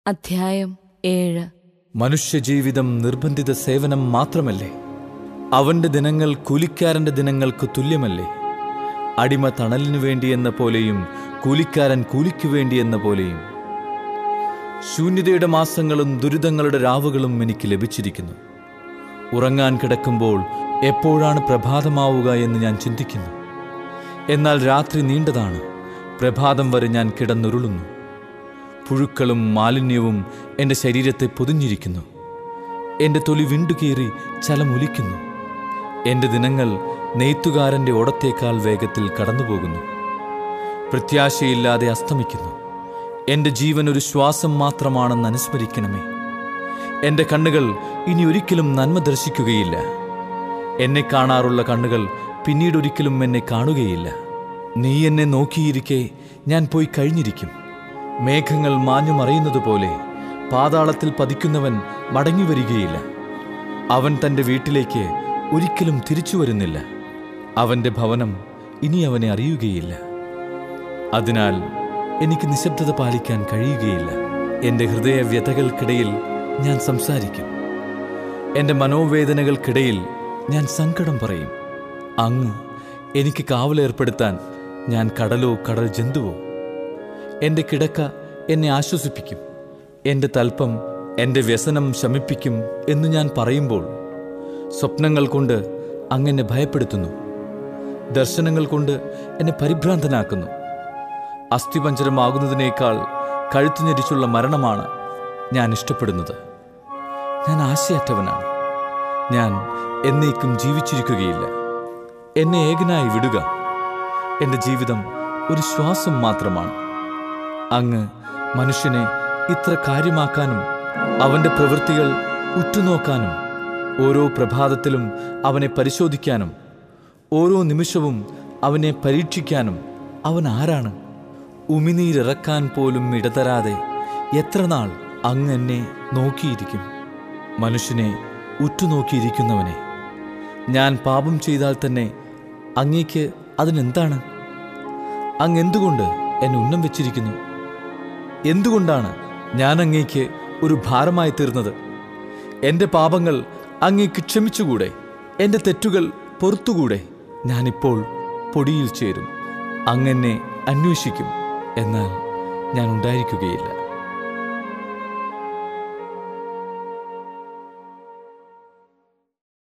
അധ്യായം ഏഴ് മനുഷ്യജീവിതം നിർബന്ധിത സേവനം മാത്രമല്ലേ അവന്റെ ദിനങ്ങൾ കൂലിക്കാരന്റെ ദിനങ്ങൾക്ക് തുല്യമല്ലേ അടിമ തണലിനു വേണ്ടി എന്ന പോലെയും കൂലിക്കാരൻ കൂലിക്കു വേണ്ടി എന്ന പോലെയും ശൂന്യതയുടെ മാസങ്ങളും ദുരിതങ്ങളുടെ രാവുകളും എനിക്ക് ലഭിച്ചിരിക്കുന്നു ഉറങ്ങാൻ കിടക്കുമ്പോൾ എപ്പോഴാണ് പ്രഭാതമാവുക എന്ന് ഞാൻ ചിന്തിക്കുന്നു എന്നാൽ രാത്രി നീണ്ടതാണ് പ്രഭാതം വരെ ഞാൻ കിടന്നുരുളുന്നു പുഴുക്കളും മാലിന്യവും എൻ്റെ ശരീരത്തെ പൊതിഞ്ഞിരിക്കുന്നു എൻ്റെ തൊലി വിണ്ടുകീറി ചലമൊലിക്കുന്നു എൻ്റെ ദിനങ്ങൾ നെയ്ത്തുകാരൻ്റെ ഓടത്തേക്കാൾ വേഗത്തിൽ കടന്നുപോകുന്നു പ്രത്യാശയില്ലാതെ അസ്തമിക്കുന്നു എൻ്റെ ജീവൻ ഒരു ശ്വാസം മാത്രമാണെന്ന് അനുസ്മരിക്കണമേ എൻ്റെ കണ്ണുകൾ ഇനി ഒരിക്കലും നന്മ ദർശിക്കുകയില്ല എന്നെ കാണാറുള്ള കണ്ണുകൾ പിന്നീടൊരിക്കലും എന്നെ കാണുകയില്ല നീ എന്നെ നോക്കിയിരിക്കെ ഞാൻ പോയി കഴിഞ്ഞിരിക്കും മേഘങ്ങൾ മാഞ്ഞു മറയുന്നതുപോലെ പാതാളത്തിൽ പതിക്കുന്നവൻ മടങ്ങി വരികയില്ല അവൻ തൻ്റെ വീട്ടിലേക്ക് ഒരിക്കലും തിരിച്ചു വരുന്നില്ല അവൻ്റെ ഭവനം ഇനി അവനെ അറിയുകയില്ല അതിനാൽ എനിക്ക് നിശബ്ദത പാലിക്കാൻ കഴിയുകയില്ല എൻ്റെ ഹൃദയവ്യതകൾക്കിടയിൽ ഞാൻ സംസാരിക്കും എൻ്റെ മനോവേദനകൾക്കിടയിൽ ഞാൻ സങ്കടം പറയും അങ്ങ് എനിക്ക് കാവലേർപ്പെടുത്താൻ ഞാൻ കടലോ കടൽ ജന്തുവോ എൻ്റെ കിടക്ക എന്നെ ആശ്വസിപ്പിക്കും എൻ്റെ തൽപ്പം എൻ്റെ വ്യസനം ശമിപ്പിക്കും എന്ന് ഞാൻ പറയുമ്പോൾ സ്വപ്നങ്ങൾ കൊണ്ട് അങ്ങനെ ഭയപ്പെടുത്തുന്നു ദർശനങ്ങൾ കൊണ്ട് എന്നെ പരിഭ്രാന്തനാക്കുന്നു അസ്ഥിപഞ്ചരമാകുന്നതിനേക്കാൾ കഴുത്തുഞെരിച്ചുള്ള മരണമാണ് ഞാൻ ഇഷ്ടപ്പെടുന്നത് ഞാൻ ആശയറ്റവനാണ് ഞാൻ എന്നേക്കും ജീവിച്ചിരിക്കുകയില്ല എന്നെ ഏകനായി വിടുക എൻ്റെ ജീവിതം ഒരു ശ്വാസം മാത്രമാണ് അങ്ങ് മനുഷ്യനെ ഇത്ര കാര്യമാക്കാനും അവൻ്റെ പ്രവൃത്തികൾ ഉറ്റുനോക്കാനും ഓരോ പ്രഭാതത്തിലും അവനെ പരിശോധിക്കാനും ഓരോ നിമിഷവും അവനെ പരീക്ഷിക്കാനും അവൻ ആരാണ് ഉമിനീരിറക്കാൻ പോലും ഇടതരാതെ എത്ര നാൾ അങ്ങ് എന്നെ നോക്കിയിരിക്കും മനുഷ്യനെ ഉറ്റുനോക്കിയിരിക്കുന്നവനെ ഞാൻ പാപം ചെയ്താൽ തന്നെ അങ്ങേക്ക് അതിനെന്താണ് അങ്ങ് എന്തുകൊണ്ട് എന്നെ ഉന്നം വെച്ചിരിക്കുന്നു എന്തുകൊണ്ടാണ് ഞാൻ അങ്ങേക്ക് ഒരു ഭാരമായി തീർന്നത് എൻ്റെ പാപങ്ങൾ അങ്ങേക്ക് ക്ഷമിച്ചുകൂടെ എൻ്റെ തെറ്റുകൾ പൊറത്തുകൂടെ ഞാനിപ്പോൾ പൊടിയിൽ ചേരും അങ്ങെന്നെ അന്വേഷിക്കും എന്നാൽ ഞാൻ ഉണ്ടായിരിക്കുകയില്ല